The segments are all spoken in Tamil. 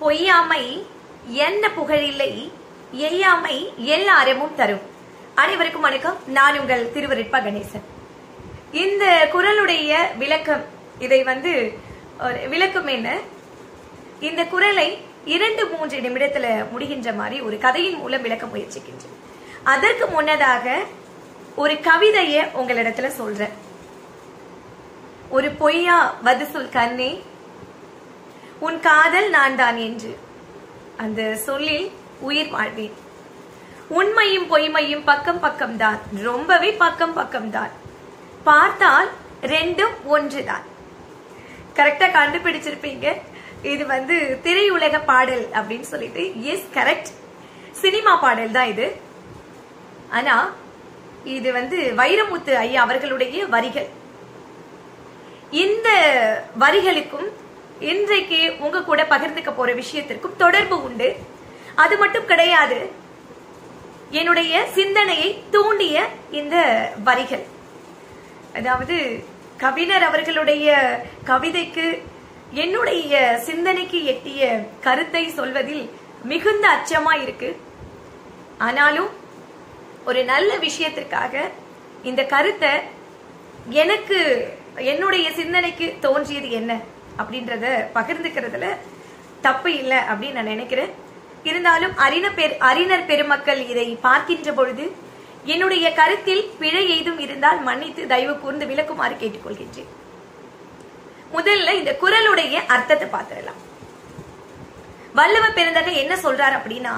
பொய்யாமை என்ன புகழில்லை எய்யாமை எல்லாரமும் தரும் அனைவருக்கும் வணக்கம் நான் உங்கள் திருவருட்பா கணேசன் இந்த குரலுடைய விளக்கம் இதை வந்து ஒரு விளக்கம் என்ன இந்த குரலை இரண்டு மூன்று நிமிடத்துல முடிகின்ற மாதிரி ஒரு கதையின் மூலம் விளக்க முயற்சிக்கின்றேன் அதற்கு முன்னதாக ஒரு கவிதைய உங்களிடத்துல சொல்றேன் ஒரு பொய்யா வதுசுல் கண்ணே உன் காதல் நான் தான் என்று அந்த சொல்லில் உயிர் வாழ்வேன் உண்மையும் பொய்மையும் பக்கம் பக்கம் தான் ரொம்பவே பக்கம் பக்கம் தான் பார்த்தால் ரெண்டும் ஒன்றுதான் கரெக்டா கண்டுபிடிச்சிருப்பீங்க இது வந்து திரையுலக பாடல் அப்படின்னு சொல்லிட்டு எஸ் கரெக்ட் சினிமா பாடல் தான் இது ஆனா இது வந்து வைரமுத்து ஐயா அவர்களுடைய வரிகள் இந்த வரிகளுக்கும் இன்றைக்கு உங்க கூட பகிர்ந்துக்க போற விஷயத்திற்கும் தொடர்பு உண்டு அது மட்டும் கிடையாது என்னுடைய சிந்தனையை தூண்டிய இந்த வரிகள் அதாவது கவிஞர் அவர்களுடைய கவிதைக்கு என்னுடைய சிந்தனைக்கு எட்டிய கருத்தை சொல்வதில் மிகுந்த அச்சமா இருக்கு ஆனாலும் ஒரு நல்ல விஷயத்திற்காக இந்த கருத்தை எனக்கு என்னுடைய சிந்தனைக்கு தோன்றியது என்ன அப்படின்றத பகிர்ந்துக்கிறதுல தப்பு இல்லை அப்படின்னு நான் நினைக்கிறேன் இருந்தாலும் அறிஞர் பெரு அறிஞர் பெருமக்கள் இதை பார்க்கின்ற பொழுது என்னுடைய கருத்தில் பிழை ஏதும் இருந்தால் மன்னித்து தயவு கூர்ந்து விளக்குமாறு கேட்டுக்கொள்கின்றேன் முதல்ல இந்த குரலுடைய அர்த்தத்தை பார்த்துடலாம் வள்ளுவ பெருந்தகை என்ன சொல்றார் அப்படின்னா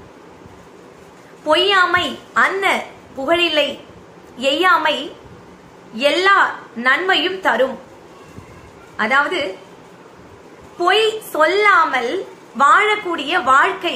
பொய்யாமை அன்ன புகழில்லை எய்யாமை எல்லா நன்மையும் தரும் அதாவது பொய் சொல்லாமல் வாழக்கூடிய வாழ்க்கை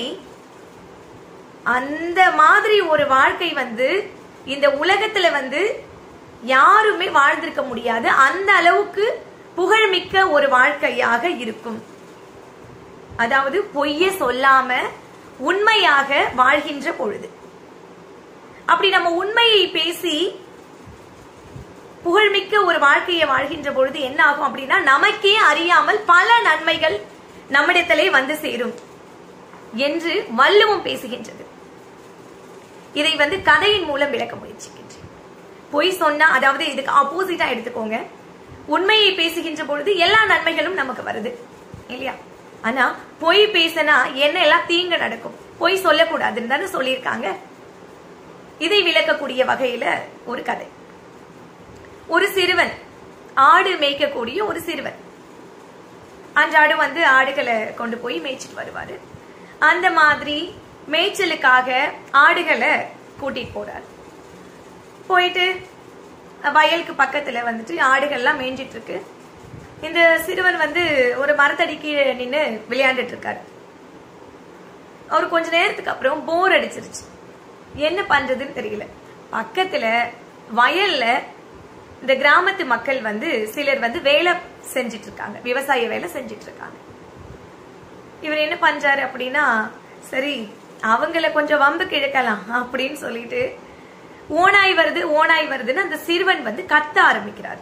அந்த மாதிரி ஒரு வாழ்க்கை வந்து இந்த உலகத்துல வந்து யாருமே வாழ்ந்திருக்க முடியாது அந்த அளவுக்கு புகழ்மிக்க ஒரு வாழ்க்கையாக இருக்கும் அதாவது பொய்ய சொல்லாம உண்மையாக வாழ்கின்ற பொழுது அப்படி நம்ம உண்மையை பேசி புகழ்மிக்க ஒரு வாழ்க்கையை வாழ்கின்ற பொழுது என்ன ஆகும் அப்படின்னா நமக்கே அறியாமல் பல நன்மைகள் நம்மிடத்திலே வந்து சேரும் என்று வள்ளுவம் பேசுகின்றது இதை வந்து கதையின் மூலம் விளக்க முயற்சிக்கின்றேன் பொய் சொன்னா அதாவது இதுக்கு ஆப்போசிட்டா எடுத்துக்கோங்க உண்மையை பேசுகின்ற பொழுது எல்லா நன்மைகளும் நமக்கு வருது இல்லையா ஆனா பொய் பேசினா என்ன எல்லாம் தீங்கு நடக்கும் பொய் சொல்லக்கூடாதுன்னு தானே சொல்லியிருக்காங்க இதை விளக்கக்கூடிய வகையில ஒரு கதை ஒரு சிறுவன் ஆடு மேய்க்கக்கூடிய ஒரு சிறுவன் அன்றாடம் வந்து ஆடுகளை கொண்டு போய் மேய்ச்சிட்டு வருவாரு அந்த மாதிரி மேய்ச்சலுக்காக ஆடுகளை கூட்டிட்டு போறாரு போயிட்டு வயலுக்கு பக்கத்துல வந்துட்டு ஆடுகள்லாம் மேய்ஞ்சிட்டு இருக்கு இந்த சிறுவன் வந்து ஒரு மரத்தடிக்கு நின்று விளையாண்டுட்டு இருக்காரு அவர் கொஞ்ச நேரத்துக்கு அப்புறம் போர் அடிச்சிருச்சு என்ன பண்றதுன்னு தெரியல பக்கத்துல வயல்ல இந்த கிராமத்து மக்கள் வந்து சிலர் வந்து வேலை செஞ்சிட்டு இருக்காங்க விவசாய வேலை செஞ்சிட்டு இருக்காங்க இவர் என்ன பண்றாரு அப்படின்னா சரி அவங்கள கொஞ்சம் வம்புக்கு இழுக்கலாம் அப்படின்னு சொல்லிட்டு ஓனாய் வருது ஓனாய் வருதுன்னு அந்த சிறுவன் வந்து கத்த ஆரம்பிக்கிறார்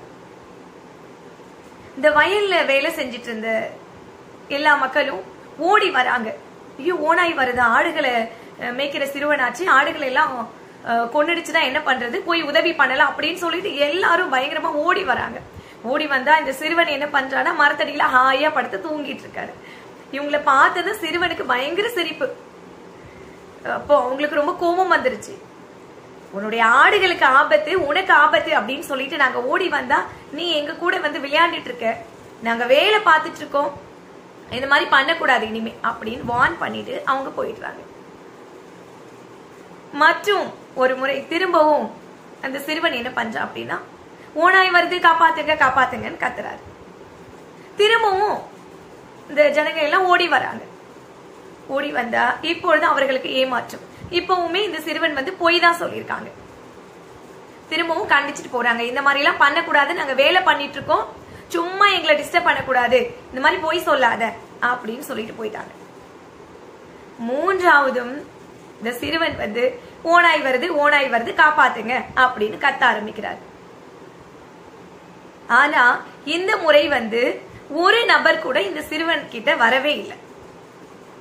இந்த வயல்ல வேலை செஞ்சிட்டு இருந்த எல்லா மக்களும் ஓடி வராங்க ஐயோ ஓனாய் வருதா ஆடுகளை மேய்க்கிற சிறுவனாச்சு ஆடுகளை எல்லாம் கொண்டுடுச்சுன்னா என்ன பண்றது போய் உதவி பண்ணலாம் அப்படின்னு சொல்லிட்டு எல்லாரும் பயங்கரமா ஓடி வராங்க ஓடி வந்தா இந்த சிறுவன் என்ன பண்றான்னா மரத்தடியில ஹாயா படுத்து தூங்கிட்டு இருக்காரு இவங்கள பார்த்ததும் சிறுவனுக்கு பயங்கர சிரிப்பு அப்போ அவங்களுக்கு ரொம்ப கோபம் வந்துருச்சு உன்னுடைய ஆடுகளுக்கு ஆபத்து உனக்கு ஆபத்து அப்படின்னு சொல்லிட்டு நாங்க ஓடி வந்தா நீ எங்க கூட வந்து விளையாண்டுட்டு இருக்க நாங்க வேலை பார்த்துட்டு இருக்கோம் இந்த மாதிரி பண்ணக்கூடாது இனிமே அப்படின்னு வார்ன் பண்ணிட்டு அவங்க போயிடுறாங்க மற்றும் ஒரு முறை திரும்பவும் அந்த சிறுவன் என்ன பண்றா அப்படின்னா ஓனாய் வருது காப்பாத்துங்க காப்பாத்துங்கன்னு கத்துறாரு திரும்பவும் இந்த ஜனங்க எல்லாம் ஓடி வராங்க ஓடி வந்தா இப்பொழுது அவர்களுக்கு ஏமாற்றம் இப்பவுமே இந்த சிறுவன் வந்து பொய் தான் சொல்லியிருக்காங்க திரும்பவும் கண்டிச்சுட்டு போறாங்க இந்த மாதிரி எல்லாம் பண்ணக்கூடாது நாங்க வேலை பண்ணிட்டு இருக்கோம் சும்மா எங்களை டிஸ்டர்ப் பண்ணக்கூடாது இந்த மாதிரி பொய் சொல்லாத அப்படின்னு சொல்லிட்டு போயிட்டாங்க மூன்றாவதும் இந்த சிறுவன் வந்து ஓனாய் வருது ஓனாய் வருது காப்பாத்துங்க அப்படின்னு கத்த ஆரம்பிக்கிறார் ஆனா இந்த முறை வந்து ஒரு நபர் கூட இந்த சிறுவன் கிட்ட வரவே இல்லை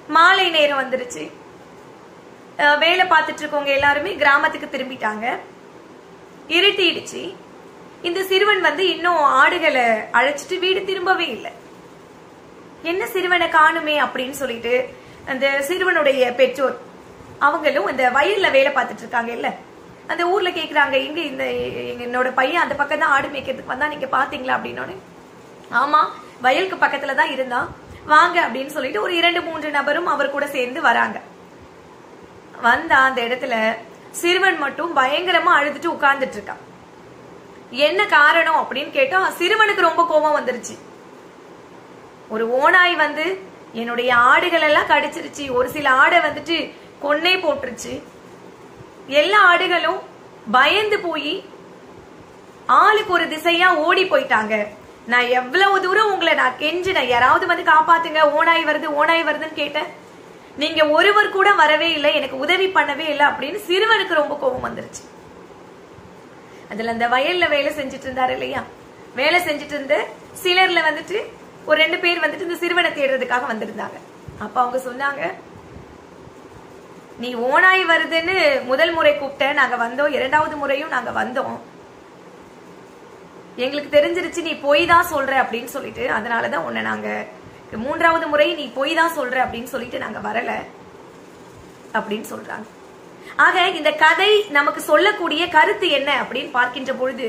மாலை நேரம் வந்துருச்சு அஹ் வேலை பார்த்துட்டு இருக்கவங்க எல்லாருமே கிராமத்துக்கு திரும்பிட்டாங்க இருட்டிடுச்சு இந்த சிறுவன் வந்து இன்னும் ஆடுகளை அழைச்சிட்டு வீடு திரும்பவே இல்லை என்ன சிறுவனை காணுமே அப்படின்னு சொல்லிட்டு அந்த சிறுவனுடைய பெற்றோர் அவங்களும் அந்த வயல்ல வேலை பார்த்துட்டு இருக்காங்க இல்ல அந்த ஊர்ல கேக்குறாங்க எங்க இந்த எங்க- என்னோட பையன் அந்த பக்கம் தான் ஆடு மேய்க்கிறதுக்கு வந்தா நீங்க பாத்தீங்களா அப்படின்னு ஆமா வயலுக்கு பக்கத்துல தான் இருந்தான் வாங்க அப்படின்னு சொல்லிட்டு ஒரு இரண்டு மூன்று நபரும் அவர் கூட சேர்ந்து வராங்க வந்தா அந்த இடத்துல சிறுவன் மட்டும் பயங்கரமா அழுதுட்டு உட்கார்ந்துட்டு இருக்கான் என்ன காரணம் அப்படின்னு கேட்டா சிறுவனுக்கு ரொம்ப கோபம் வந்துருச்சு ஒரு ஓனாய் வந்து என்னுடைய ஆடுகள் எல்லாம் கடிச்சிருச்சு ஒரு சில ஆடை வந்துட்டு கொன்னே போட்டுருச்சு எல்லா ஆடுகளும் பயந்து போய் ஆளுக்கு ஒரு திசையா ஓடி போயிட்டாங்க நான் எவ்வளவு தூரம் உங்களை நான் கெஞ்சினேன் யாராவது வந்து காப்பாத்துங்க ஓனாய் வருது ஓனாய் வருதுன்னு கேட்டேன் நீங்க ஒருவர் கூட வரவே இல்லை எனக்கு உதவி பண்ணவே இல்லை அப்படின்னு சிறுவனுக்கு ரொம்ப கோபம் வந்துருச்சு அதுல அந்த வயல்ல வேலை செஞ்சுட்டு இருந்தாரு இல்லையா வேலை செஞ்சுட்டு இருந்த சிலர்ல வந்துட்டு ஒரு ரெண்டு பேர் வந்துட்டு இந்த சிறுவனை தேடுறதுக்காக வந்திருந்தாங்க அப்ப அவங்க சொன்னாங்க நீ ஓனாய் வருதுன்னு முதல் முறை கூப்பிட்ட நாங்க வந்தோம் இரண்டாவது முறையும் நாங்க வந்தோம் எங்களுக்கு தெரிஞ்சிருச்சு நீ பொய் தான் சொல்ற அப்படின்னு சொல்லிட்டு அதனாலதான் உன்னை நாங்க மூன்றாவது முறை நீ பொய் தான் சொல்ற அப்படின்னு சொல்லிட்டு நாங்க வரல அப்படின்னு சொல்றாங்க ஆக இந்த கதை நமக்கு சொல்லக்கூடிய கருத்து என்ன அப்படின்னு பார்க்கின்ற பொழுது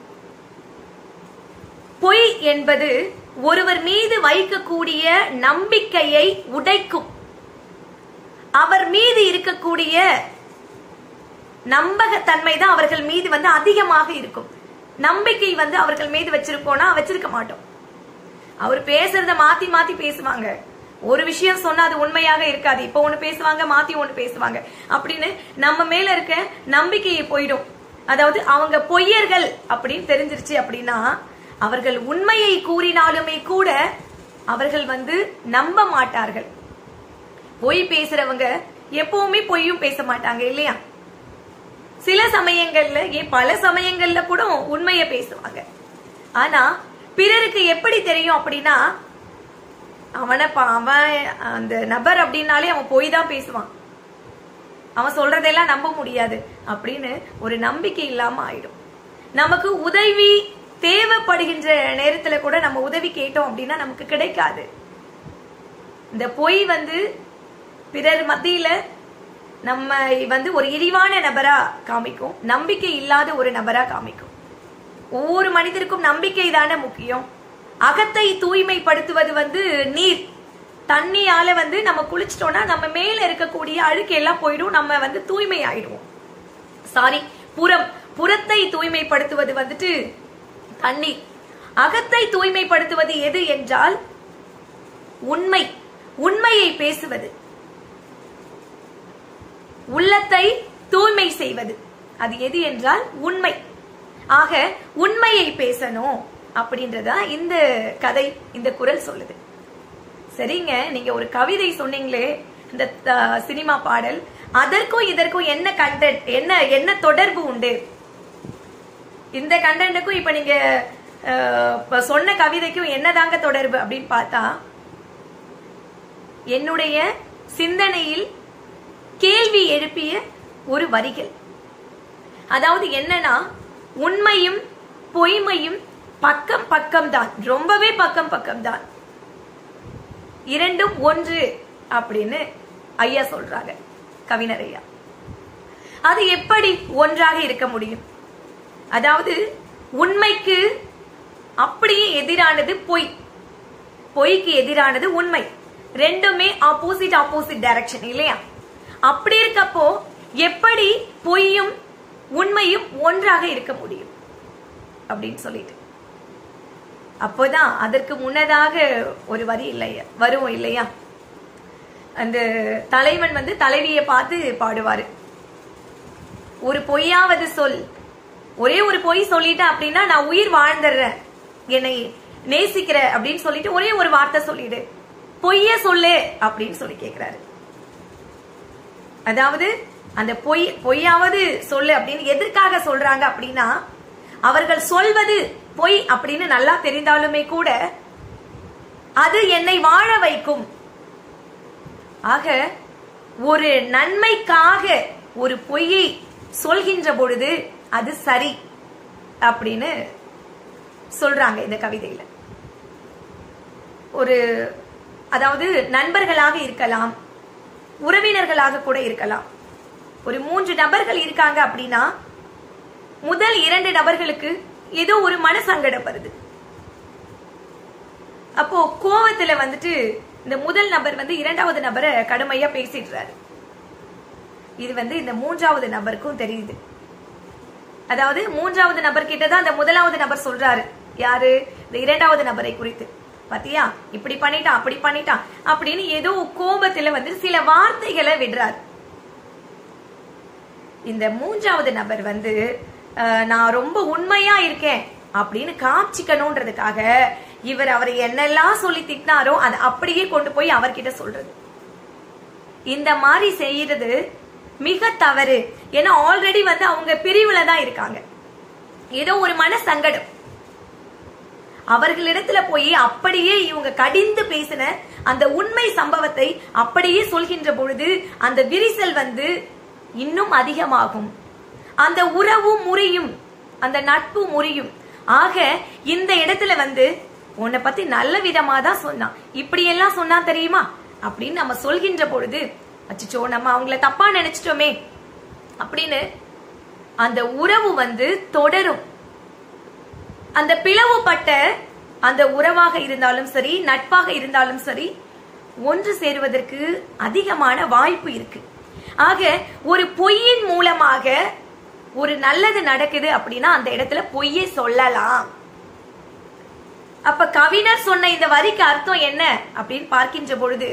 பொய் என்பது ஒருவர் மீது வைக்கக்கூடிய நம்பிக்கையை உடைக்கும் அவர் மீது இருக்கக்கூடிய நம்பகத்தன்மை தான் அவர்கள் மீது வந்து அதிகமாக இருக்கும் நம்பிக்கை வந்து அவர்கள் மீது வச்சிருக்கோம்னா வச்சிருக்க மாட்டோம் அவர் பேசுறத மாத்தி மாத்தி பேசுவாங்க ஒரு விஷயம் சொன்னா அது உண்மையாக இருக்காது இப்ப ஒண்ணு பேசுவாங்க மாத்தி ஒண்ணு பேசுவாங்க அப்படின்னு நம்ம மேல இருக்க நம்பிக்கையை போயிடும் அதாவது அவங்க பொய்யர்கள் அப்படின்னு தெரிஞ்சிருச்சு அப்படின்னா அவர்கள் உண்மையை கூறினாலுமே கூட அவர்கள் வந்து நம்ப மாட்டார்கள் பொய் பேசுறவங்க எப்பவுமே பொய்யும் பேச மாட்டாங்க இல்லையா சில சமயங்கள்ல ஏன் பல சமயங்கள்ல கூட உண்மையை பேசுவாங்க ஆனா பிறருக்கு எப்படி தெரியும் அப்படின்னா அவனை பா- அவன் அந்த நபர் அப்படின்னாலே அவன் பொய் தான் பேசுவான் அவன் சொல்றதெல்லாம் நம்ப முடியாது அப்படின்னு ஒரு நம்பிக்கை இல்லாம ஆயிடும் நமக்கு உதவி தேவைப்படுகின்ற நேரத்துல கூட நம்ம உதவி கேட்டோம் அப்படின்னா நமக்கு கிடைக்காது இந்த பொய் வந்து பிறர் மத்தியில நம்ம வந்து ஒரு இழிவான நபரா காமிக்கும் நம்பிக்கை இல்லாத ஒரு நபரா காமிக்கும் ஒவ்வொரு மனிதருக்கும் நம்பிக்கை தானே முக்கியம் அகத்தை தூய்மைப்படுத்துவது வந்து நீர் தண்ணியால வந்து நம்ம குளிச்சிட்டோம்னா நம்ம மேல இருக்கக்கூடிய அழுக்கு எல்லாம் போயிடும் நம்ம வந்து தூய்மை ஆயிடுவோம் சாரி புறம் புறத்தை தூய்மைப்படுத்துவது வந்துட்டு தண்ணீர் அகத்தை தூய்மைப்படுத்துவது எது என்றால் உண்மை உண்மையை பேசுவது உள்ளத்தை தூய்மை செய்வது அது எது என்றால் உண்மை ஆக உண்மையை பேசணும் அப்படின்றதா இந்த கதை இந்த குரல் சொல்லுது சரிங்க நீங்க ஒரு கவிதை சொன்னீங்களே இந்த அஹ், சினிமா பாடல் அதற்கும் இதற்கும் என்ன கண்டென்ட் என்ன என்ன தொடர்பு உண்டு இந்த கண்டென்ட்டுக்கும் இப்ப நீங்க அஹ், இப்ப சொன்ன கவிதைக்கும் என்னதாங்க தொடர்பு அப்படின்னு பார்த்தா என்னுடைய சிந்தனையில் கேள்வி எழுப்பிய ஒரு வரிகள் அதாவது என்னன்னா உண்மையும் பொய்மையும் பக்கம் பக்கம் தான் ரொம்பவே பக்கம் பக்கம் தான் இரண்டும் ஒன்று அப்படின்னு ஐயா சொல்றாங்க கவிஞர் ஐயா அது எப்படி ஒன்றாக இருக்க முடியும் அதாவது உண்மைக்கு அப்படியே எதிரானது பொய் பொய்க்கு எதிரானது உண்மை ரெண்டுமே ஆப்போசிட் ஆப்போசிட் டைரக்ஷன் இல்லையா அப்படி இருக்கப்போ எப்படி பொய்யும் உண்மையும் ஒன்றாக இருக்க முடியும் அப்படின்னு சொல்லிட்டு அப்போதான் அதற்கு முன்னதாக ஒரு வரி இல்லையா வரும் இல்லையா அந்த தலைவன் வந்து தலைவியை பார்த்து பாடுவாரு ஒரு பொய்யாவது சொல் ஒரே ஒரு பொய் சொல்லிட்டேன் அப்படின்னா நான் உயிர் வாழ்ந்துடுறேன் என்னை நேசிக்கிற அப்படின்னு சொல்லிட்டு ஒரே ஒரு வார்த்தை சொல்லிடு பொய்ய சொல்லு அப்படின்னு சொல்லி கேக்குறாரு அதாவது அந்த பொய் பொய்யாவது சொல்லு அப்படின்னு எதற்காக சொல்றாங்க அப்படின்னா அவர்கள் சொல்வது பொய் அப்படின்னு நல்லா தெரிந்தாலுமே கூட அது என்னை வாழ வைக்கும் ஆக ஒரு நன்மைக்காக ஒரு பொய்யை சொல்கின்ற பொழுது அது சரி அப்படின்னு சொல்றாங்க இந்த கவிதையில ஒரு அதாவது நண்பர்களாக இருக்கலாம் உறவினர்களாக கூட இருக்கலாம் ஒரு மூன்று நபர்கள் இருக்காங்க அப்படின்னா முதல் இரண்டு நபர்களுக்கு ஏதோ ஒரு மனசங்கடம் வருது அப்போ கோவத்துல வந்துட்டு இந்த முதல் நபர் வந்து இரண்டாவது நபரை கடுமையா பேசிடுறாரு இது வந்து இந்த மூன்றாவது நபருக்கும் தெரியுது அதாவது மூன்றாவது நபர் கிட்ட தான் அந்த முதலாவது நபர் சொல்றாரு யாரு இந்த இரண்டாவது நபரை குறித்து பாத்தியா இப்படி பண்ணிட்டான் அப்படி பண்ணிட்டான் அப்படின்னு ஏதோ கோபத்துல வந்து சில வார்த்தைகளை விடுறாரு இந்த மூன்றாவது நபர் வந்து அஹ், நான் ரொம்ப உண்மையா இருக்கேன் அப்படின்னு காமிச்சிக்கணும்ன்றதுக்காக இவர் அவரை என்னெல்லாம் சொல்லி திட்டினாரோ அதை அப்படியே கொண்டு போய் அவர்கிட்ட சொல்றது இந்த மாதிரி செய்யறது மிக தவறு ஏன்னா ஆல்ரெடி வந்து அவங்க பிரிவுல தான் இருக்காங்க ஏதோ ஒரு மன சங்கடம் அவர்களிடத்துல போய் அப்படியே இவங்க கடிந்து பேசின அந்த உண்மை சம்பவத்தை அப்படியே சொல்கின்ற பொழுது அந்த விரிசல் வந்து இன்னும் அதிகமாகும் அந்த உறவு முறியும் அந்த நட்பு முறியும் ஆக இந்த இடத்துல வந்து உன்னை பத்தி நல்ல விதமா தான் சொன்னான் இப்படி எல்லாம் சொன்னா தெரியுமா அப்படின்னு நம்ம சொல்கின்ற பொழுது அச்சோ நம்ம அவங்கள தப்பா நினைச்சிட்டோமே அப்படின்னு அந்த உறவு வந்து தொடரும் அந்த பிளவுபட்ட அந்த உறவாக இருந்தாலும் சரி நட்பாக இருந்தாலும் சரி ஒன்று சேருவதற்கு அதிகமான வாய்ப்பு இருக்கு ஆக ஒரு பொய்யின் மூலமாக ஒரு நல்லது நடக்குது அப்படின்னா அந்த இடத்துல பொய்யை சொல்லலாம் அப்ப கவிஞர் சொன்ன இந்த வரிக்கு அர்த்தம் என்ன அப்படின்னு பார்க்கின்ற பொழுது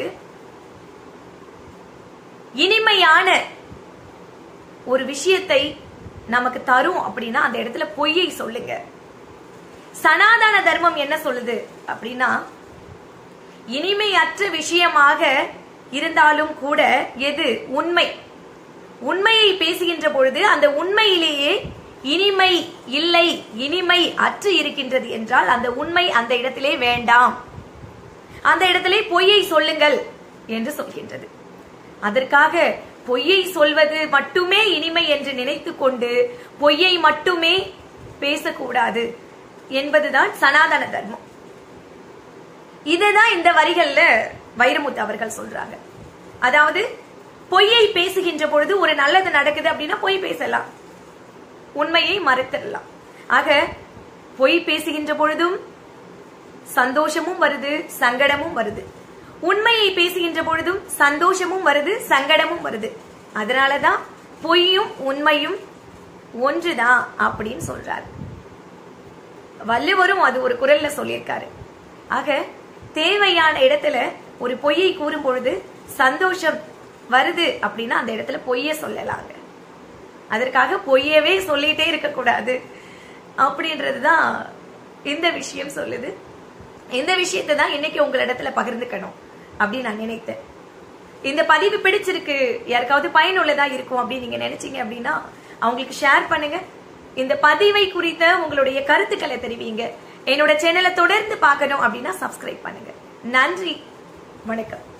இனிமையான ஒரு விஷயத்தை நமக்கு தரும் அப்படின்னா அந்த இடத்துல பொய்யை சொல்லுங்க சனாதன தர்மம் என்ன சொல்லுது அப்படின்னா இனிமையற்ற விஷயமாக இருந்தாலும் கூட எது உண்மை உண்மையை பேசுகின்ற பொழுது அந்த உண்மையிலேயே இனிமை இல்லை இனிமை அற்று இருக்கின்றது என்றால் அந்த உண்மை அந்த இடத்திலே வேண்டாம் அந்த இடத்திலே பொய்யை சொல்லுங்கள் என்று சொல்கின்றது அதற்காக பொய்யை சொல்வது மட்டுமே இனிமை என்று நினைத்து கொண்டு பொய்யை மட்டுமே பேசக்கூடாது என்பதுதான் சனாதன தர்மம் இதுதான் இந்த வரிகள்ல வைரமுத்து அவர்கள் சொல்றாங்க அதாவது பொய்யை பேசுகின்ற பொழுது ஒரு நல்லது நடக்குது அப்படின்னா பொய் பேசலாம் உண்மையை மறைத்திடலாம் ஆக பொய் பேசுகின்ற பொழுதும் சந்தோஷமும் வருது சங்கடமும் வருது உண்மையை பேசுகின்ற பொழுதும் சந்தோஷமும் வருது சங்கடமும் வருது அதனாலதான் பொய்யும் உண்மையும் ஒன்றுதான் அப்படின்னு சொல்றாரு வள்ளுவரும் அது ஒரு குரல்ல சொல்லியிருக்காரு ஆக தேவையான இடத்துல ஒரு பொய்யை கூறும் பொழுது சந்தோஷம் வருது அப்படின்னா அந்த இடத்துல பொய்ய சொல்லலாங்க அதற்காக பொய்யவே சொல்லிட்டே இருக்கக்கூடாது அப்படின்றதுதான் இந்த விஷயம் சொல்லுது இந்த விஷயத்தை தான் இன்னைக்கு உங்களிடத்துல பகிர்ந்துக்கணும் அப்படின்னு நான் நினைத்தேன் இந்த பதிவு பிடிச்சிருக்கு யாருக்காவது பயனுள்ளதா இருக்கும் அப்படின்னு நீங்க நினைச்சீங்க அப்படின்னா அவங்களுக்கு ஷேர் பண்ணுங்க இந்த பதிவை குறித்த உங்களுடைய கருத்துக்களை தெரிவிங்க என்னோட சேனலை தொடர்ந்து பார்க்கணும் அப்படின்னா சப்ஸ்கிரைப் பண்ணுங்க நன்றி வணக்கம்